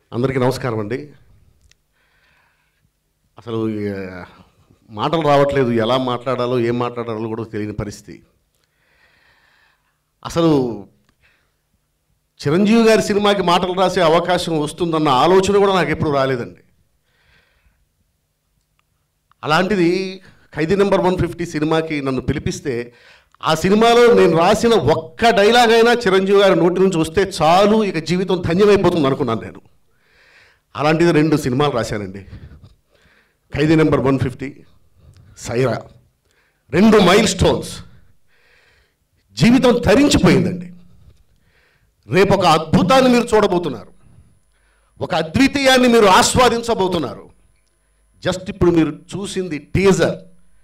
అందరికీ నమస్కారం అండి అసలు ఈ, మాటలు రావట్లేదు ఎలా మాట్లాడాలో ఏం మాట్లాడాలో కూడా తెలియని పరిస్థితి అసలు చిరంజీవి గారి సినిమాకి మాటలు రాసే అవకాశం వస్తుందన్న ఆలోచన కూడా నాకు ఎప్పుడు రాలేదండి అలాంటిది ఖైదీ నెంబర్ వన్ ఫిఫ్టీ సినిమాకి నన్ను పిలిపిస్తే ఆ సినిమాలో నేను రాసిన ఒక్క డైలాగ్ అయినా చిరంజీవి గారి నోటి నుంచి వస్తే చాలు ఇక జీవితం ధన్యమైపోతుంది అనుకున్నాను నేను అలాంటిది రెండు సినిమాలు రాశానండి Khaidi number one fifty Sye Raa రెండు మైల్ స్టోన్స్ జీవితం ధరించిపోయిందండి రేపు ఒక అద్భుతాన్ని మీరు చూడబోతున్నారు ఒక అద్వితీయాన్ని మీరు ఆస్వాదించబోతున్నారు జస్ట్ ఇప్పుడు మీరు చూసింది టీజర్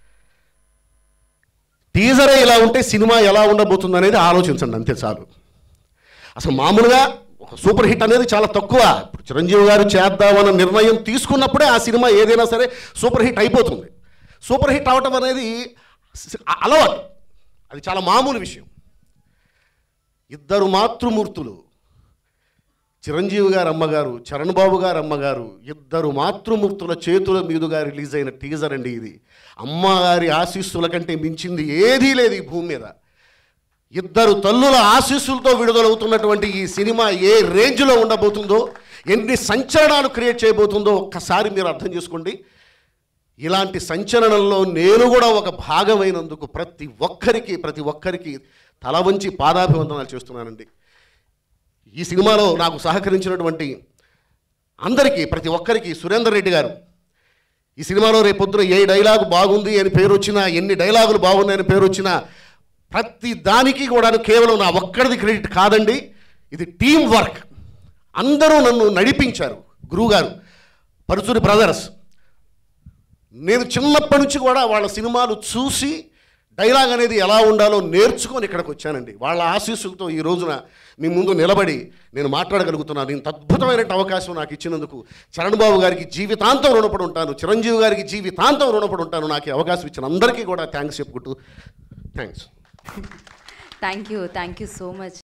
టీజరే ఇలా ఉంటే సినిమా ఎలా ఉండబోతుంది అనేది ఆలోచించండి అంతే చాలు అసలు మామూలుగా ఒక సూపర్ హిట్ అనేది చాలా తక్కువ ఇప్పుడు చిరంజీవి గారు చేద్దామన్న నిర్ణయం తీసుకున్నప్పుడే ఆ సినిమా ఏదైనా సరే సూపర్ హిట్ అయిపోతుంది సూపర్ హిట్ అవటం అనేది స- అలవాటు అది చాలా మామూలు విషయం ఇద్దరు మాతృమూర్తులు చిరంజీవి గారు అమ్మగారు చరణ్ బాబు గారు అమ్మగారు ఇద్దరు మాతృమూర్తుల చేతుల మీదుగా రిలీజ్ అయిన టీజర్ అండి ఇది అమ్మగారి ఆశీస్సుల కంటే మించింది ఏదీ లేదు ఈ భూమి మీద ఇద్దరు తల్లుల ఆశీస్సులతో విడుదలవుతున్నటువంటి ఈ సినిమా ఏ రేంజ్లో ఉండబోతుందో ఎన్ని సంచలనాలు క్రియేట్ చేయబోతుందో ఒక్కసారి మీరు అర్థం చేసుకోండి ఇలాంటి సంచలనంలో నేను కూడా ఒక భాగమైనందుకు ప్రతి ఒక్కరికి ప్రతి ఒక్కరికి తల వంచి పాదాభివందనాలు చేస్తున్నానండి ఈ సినిమాలో నాకు సహకరించినటువంటి అందరికీ ప్రతి ఒక్కరికి సురేందర్ రెడ్డి గారు ఈ సినిమాలో రేపొద్దున ఏ డైలాగు బాగుంది అని పేరు వచ్చినా ఎన్ని డైలాగులు బాగున్నాయని పేరు వచ్చినా ప్రతి దానికి కూడా కేవలం నా ఒక్కడిది క్రెడిట్ కాదండి ఇది టీం వర్క్ అందరూ నన్ను నడిపించారు గురువుగారు పరుచూరి బ్రదర్స్ నేను చిన్నప్పటి నుంచి కూడా వాళ్ళ సినిమాలు చూసి డైలాగ్ అనేది ఎలా ఉండాలో నేర్చుకొని ఇక్కడికి వచ్చానండి వాళ్ళ ఆశీస్సులతో ఈ రోజున మీ ముందు నిలబడి నేను మాట్లాడగలుగుతున్నాను ఇంత అద్భుతమైన అవకాశం నాకు ఇచ్చినందుకు చరణ్ బాబు గారికి జీవితాంతం రుణపడి ఉంటాను చిరంజీవి గారికి జీవితాంతం రుణపడి ఉంటాను నాకు ఈ అవకాశం ఇచ్చిన అందరికీ కూడా థ్యాంక్స్ చెప్పుకుంటూ thanks thank you thank you so much